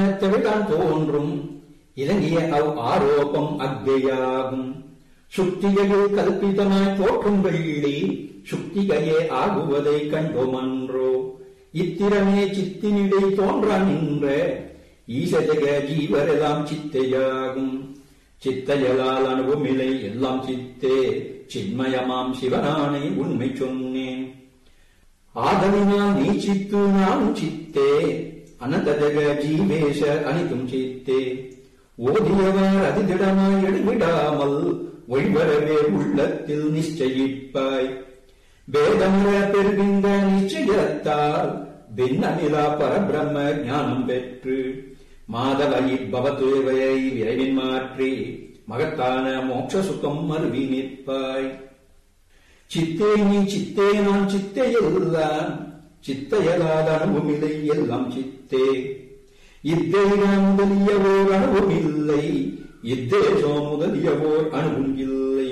தெவிதான் தோன்றும் இலங்கிய அவ் ஆரோபம் அக்ஞையாகும் சுக்திகையில் கல்பிதமாய் தோற்றும் வெள்ளி சுக்திகையே ஆகுவதை கண்டோமன்றோ இத்திரமே சித்தினிடை தோன்றா நின்ற ஈசஜக ஜீவரெல்லாம் சித்தையாகும் சித்தையலால் அனுபவமில்லை எல்லாம் சித்தே சின்மயமாம் சிவனானை உண்மை சொன்னேன் ஆதலினால் நீ சித்து நானும் சித்தே அனந்தஜக ஜீவேஷ அனிதும் சித்தே ஓதியவர் அதிதிடமாய் எடுவிடாமல் ஒழிவரவே உள்ளத்தில் நிச்சயிப்பாய் வேதமுற பெறுகின்ற நிச்சயத்தால் பின்னமிலா பரபிரம்ம ஞானம் பெற்று மாதவை பவத்துவையை விரைவின் மாற்றி மகத்தான மோட்ச சுகம் மருவி நிற்பாய் சித்தே நீ சித்தே நான் சித்தே எல்லாம் சித்தையலாத அனுபவமில்லை எல்லாம் சித்தே இத்தேகம் முதலியவோர் அனுபவமில்லை இத்தேசம் முதலியவோர் அணுவும் இல்லை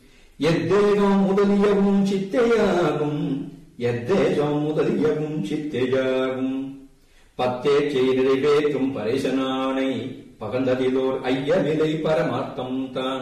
எத்தேகம் முதலியவும் சித்தையாகும் எத்தேசம் முதலியவும் சித்தையாகும் பத்தே செய்திரை பேற்றும் பரேசனானை பகந்ததிலோர் ஐயவிலை பரமார்த்தம் தான்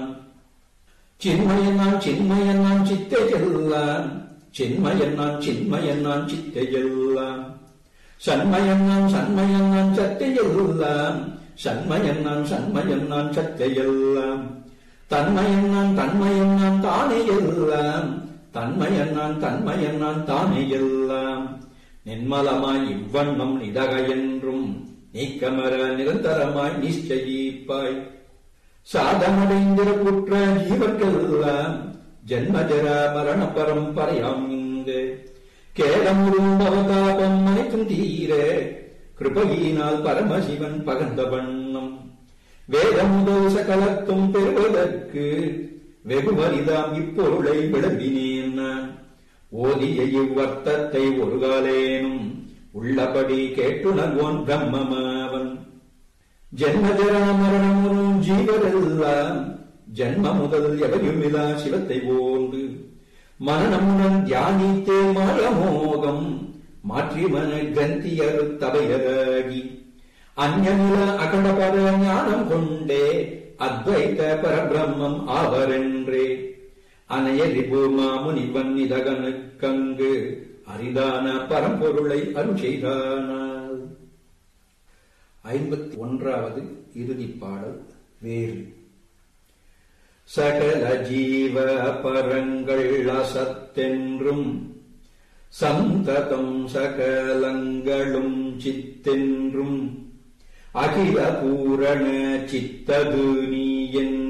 சின்மயன் நான் சின்மயன் நான் சித்தையெல்லாம் சின்மயன் நான் சின்மயன் நான் சித்தையெல்லாம் சண்மயன் நான் சண்மயன் நான் சத்தையெல்லாம் சண்மயன் நான் சண்மயன் நான் சத்தையெல்லாம் தன்மயன் நான் தன்மயன் நான் தானே எல்லாம் தன்மயன் நான் தன்மயன் நான் தானே எல்லாம் நின்மலமாய் இவ்வண்ணம் நிதக என்றும் நீக்கமர நிரந்தரமாய் நிச்சயிப்பாய் சாதமடைந்திர குற்ற ஜீவர்களெல்லாம் ஜன்மஜர மரண பரம்பரையாம் இங்கு கேடமுறும் அவதாபம் அனைத்தும் தீர கிருபையினால் பரமசிவன் பகந்த வண்ணம் வேதமுதல் சகலத்தும் பெறுவதற்கு வெகுமரிதாம் இப்பொருளை விளம்பினேன் நான் ஓதிய இவ்வர்த்தத்தை ஒரு காலேனும் உள்ளபடி கேட்டுணர்வோன் பிரம்மமாவன் ஜென்மஜரா மரணமுறும் ஜீவரெல்லாம் ஜன்ம முதல் எவையுமிலா சிவத்தை போன்று மரணமுடன் தியானித்தே மாயமோகம் மாற்றி மன கந்தியரு தவையராகி அந்நில அகண்டபர ஞானம் கொண்டே அத்வைத பரபிரம்மம் ஆவரென்றே அனைய ரிபு மாமுனிவன் இதகனுக்கங்கு அரிதான பரம்பொருளை அருள் செய்தானால் ஐம்பத்தி ஒன்றாவது இறுதிப் பாடல் வேறு சகல ஜீவ பரங்கள் அசத்தென்றும் சந்ததம் சகலங்களும் சித்தென்றும் அகில பூரண சித்தது நீ என்